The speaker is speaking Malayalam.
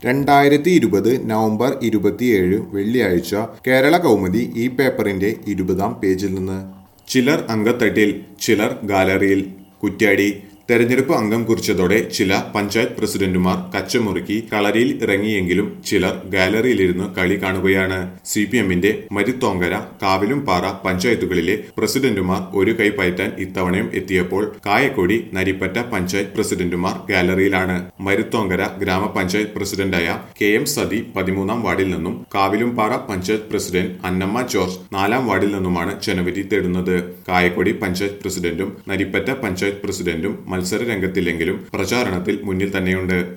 രണ്ടായിരത്തി ഇരുപത് നവംബർ ഇരുപത്തിയേഴ് വെള്ളിയാഴ്ച കേരള കൗമുദി ഈ പേപ്പറിന്റെ ഇരുപതാം പേജിൽ നിന്ന് ചിലർ അങ്കത്തട്ടിൽ ചിലർ ഗാലറിയിൽ കുറ്റ്യാടി തെരഞ്ഞെടുപ്പ് അംഗം കുറിച്ചതോടെ ചില പഞ്ചായത്ത് പ്രസിഡന്റുമാർ കച്ചമുറുക്കി കളരിയിൽ ഇറങ്ങിയെങ്കിലും ചിലർ ഗാലറിയിലിരുന്ന് കളി കാണുകയാണ് സി പി എമ്മിന്റെ മരുത്തോങ്കര കാവിലുംപാറ പഞ്ചായത്തുകളിലെ പ്രസിഡന്റുമാർ ഒരു കൈ പയറ്റാൻ ഇത്തവണയും എത്തിയപ്പോൾ കായക്കൊടി നരിപ്പറ്റ പഞ്ചായത്ത് പ്രസിഡന്റുമാർ ഗാലറിയിലാണ് മരുത്തോങ്കര ഗ്രാമപഞ്ചായത്ത് പ്രസിഡന്റായ കെ എം സതി പതിമൂന്നാം വാർഡിൽ നിന്നും കാവിലുംപാറ പഞ്ചായത്ത് പ്രസിഡന്റ് അന്നമ്മ ജോർജ് നാലാം വാർഡിൽ നിന്നുമാണ് ജനവിധി തേടുന്നത് കായക്കൊടി പഞ്ചായത്ത് പ്രസിഡന്റും നരിപ്പറ്റ പഞ്ചായത്ത് പ്രസിഡന്റും മത്സര രംഗത്തില്ലെങ്കിലും പ്രചാരണത്തിൽ മുന്നിൽ തന്നെയുണ്ട്